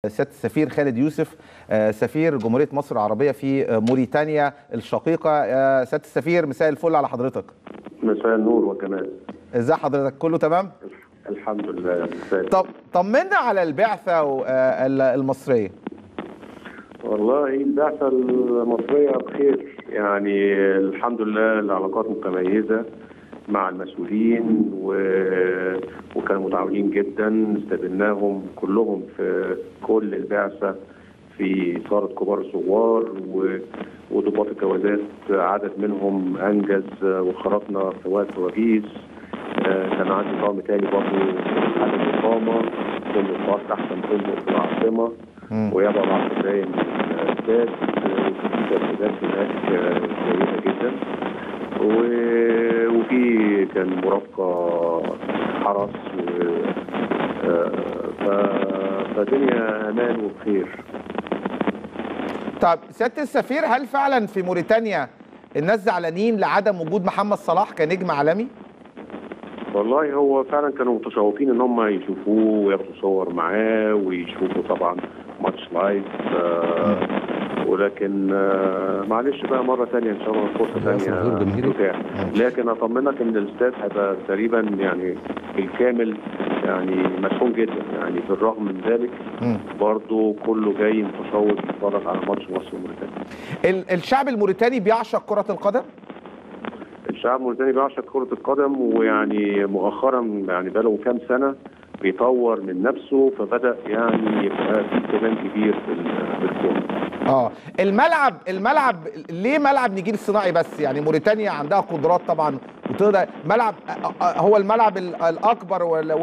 سياده السفير خالد يوسف سفير جمهوريه مصر العربيه في موريتانيا الشقيقه سياده السفير مساء الفل على حضرتك مساء النور والجمال ازي حضرتك كله تمام الحمد لله مساء طب طمنا على البعثه المصريه والله البعثه المصريه بخير يعني الحمد لله العلاقات متميزه مع المسؤولين و... وكانوا متعاونين جدا استقبلناهم كلهم في كل البعثه في صاله كبار الثوار و... وضباط الجوازات عدد منهم انجز وخرجنا في وقت وجيز كان عندي طقم تاني برضه حاله اقامه فندق خاص احسن فندق في العاصمه ويبقى 10 دقايق من الاستاد وفي تدريبات هناك جيده جدا وفي كان مرافقه حرس و فالدنيا امان وبخير طب سياده السفير هل فعلا في موريتانيا الناس زعلانين لعدم وجود محمد صلاح كنجم عالمي؟ والله هو فعلا كانوا متشوقين ان هم يشوفوه وياخدوا صور معاه ويشوفوا طبعا ماتش لايف آه ولكن آه معلش بقى مره ثانيه ان شاء الله فرصه ثانيه تتاح لكن اطمنك ان الاستاد هيبقى تقريبا يعني بالكامل يعني مشحون جدا يعني بالرغم من ذلك برضه كله جاي متشوق يتفرج على ماتش مصر وموريتانيا الشعب الموريتاني بيعشق كره القدم؟ الشعب الموريتاني بيعشق كرة القدم ويعني مؤخرا يعني بقاله كام سنة بيطور من نفسه فبدأ يعني يبقى في اهتمام كبير في الكورة. اه الملعب الملعب ليه ملعب نجيل الصناعي بس يعني موريتانيا عندها قدرات طبعا وتقدر ملعب هو الملعب الاكبر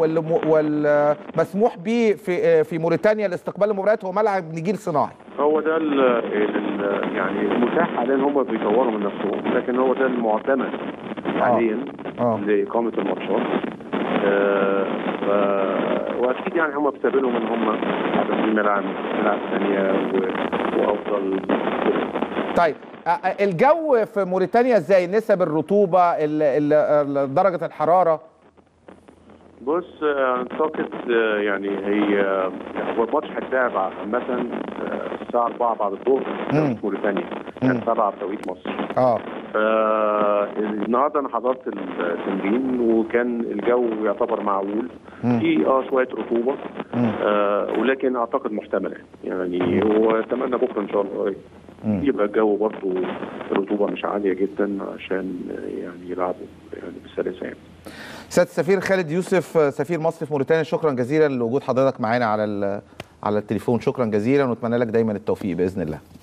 والمسموح به في في موريتانيا لاستقبال المباريات هو ملعب نجيل صناعي هو ده ال ال يعني المتاح حاليا هم بيطوروا من نفسهم لكن هو ده المعتمد حاليا آه. لاقامه الماتشات آه ف... واكيد يعني هم بيستقبلوا ان هم عدد ملاعب ملاعب ثانيه و... وافضل طيب الجو في موريتانيا ازاي نسب الرطوبه ال... ال... درجه الحراره بص اعتقد يعني هي هو الماتش هيتلعب عامة الساعة 4 بعد الظهر في موريتانيا كان 7 بتوقيت مصر اه النهارده انا حضرت التمرين وكان الجو يعتبر معقول في اه شويه رطوبه آه ولكن اعتقد محتمله يعني واتمنى بكره ان شاء الله يبقى الجو برضه الرطوبه مش عاليه جدا عشان يعني يلعبوا يعني بسلاسه يعني. سياده السفير خالد يوسف سفير مصر في موريتانيا شكرا جزيلا لوجود حضرتك معانا على على التليفون شكرا جزيلا ونتمنى لك دايما التوفيق باذن الله